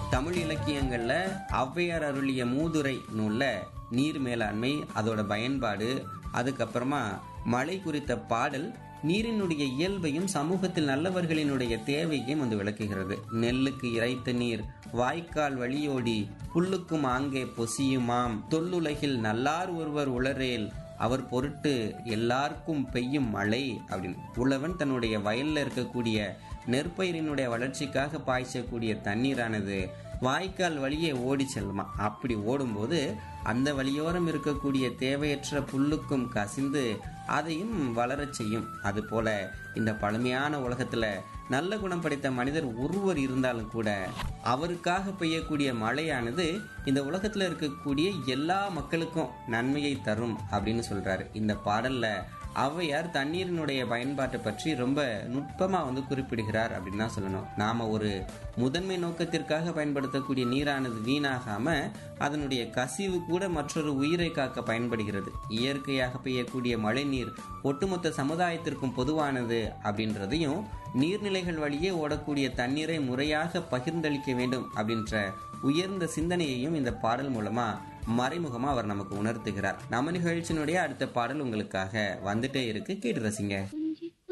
தமிழ் இலக்கியங்கள்ல ஔவையார் அருளிய மூதுரை நூல்ல நீர் மேலாண்மை அதோட பயன்பாடு அதுக்கப்புறமா மழை குறித்த பாடல் நீரினுடைய இயல்பையும் சமூகத்தில் நல்லவர்களினுடைய தேவையையும் வந்து விளக்குகிறது நெல்லுக்கு இறைத்த நீர் வாய்க்கால் வழியோடி புல்லுக்கும் ஆங்கே பொசியுமாம் தொல்லுலகில் நல்லார் ஒருவர் உளரேல் அவர் பொருட்டு எல்லாருக்கும் பெய்யும் மழை அப்படின்னு உழவன் தன்னுடைய வயல்ல இருக்கக்கூடிய நெற்பயிரினுடைய வளர்ச்சிக்காக பாய்ச்சக்கூடிய தண்ணீரானது வாய்க்கால் வழியே ஓடி செல்லுமா அப்படி ஓடும்போது அந்த வழியோரம் இருக்கக்கூடிய தேவையற்ற புல்லுக்கும் கசிந்து அதையும் வளரச் செய்யும் அதுபோல இந்த பழமையான உலகத்துல நல்ல குணம் படைத்த மனிதர் ஒருவர் இருந்தாலும் கூட அவருக்காக பெய்யக்கூடிய மழையானது இந்த உலகத்துல இருக்கக்கூடிய எல்லா மக்களுக்கும் நன்மையை தரும் அப்படின்னு சொல்றாரு இந்த பாடல்ல ஔவையார் தண்ணீரினுடைய பயன்பாட்டை பற்றி ரொம்ப நுட்பமா வந்து குறிப்பிடுகிறார் அப்படின்னு தான் சொல்லணும் நாம ஒரு முதன்மை நோக்கத்திற்காக பயன்படுத்தக்கூடிய நீரானது வீணாகாம அதனுடைய கசிவு கூட மற்றொரு உயிரை காக்க பயன்படுகிறது இயற்கையாக பெய்யக்கூடிய மழை நீர் ஒட்டுமொத்த சமுதாயத்திற்கும் பொதுவானது அப்படின்றதையும் நீர்நிலைகள் வழியே ஓடக்கூடிய தண்ணீரை முறையாக பகிர்ந்தளிக்க வேண்டும் அப்படின்ற உயர்ந்த சிந்தனையையும் இந்த பாடல் மூலமா மறைமுகமா அவர் நமக்கு உணர்த்துகிறார் நம்ம நிகழ்ச்சியினுடைய அடுத்த பாடல் உங்களுக்காக வந்துட்டே இருக்கு கேட்டு ரசிங்க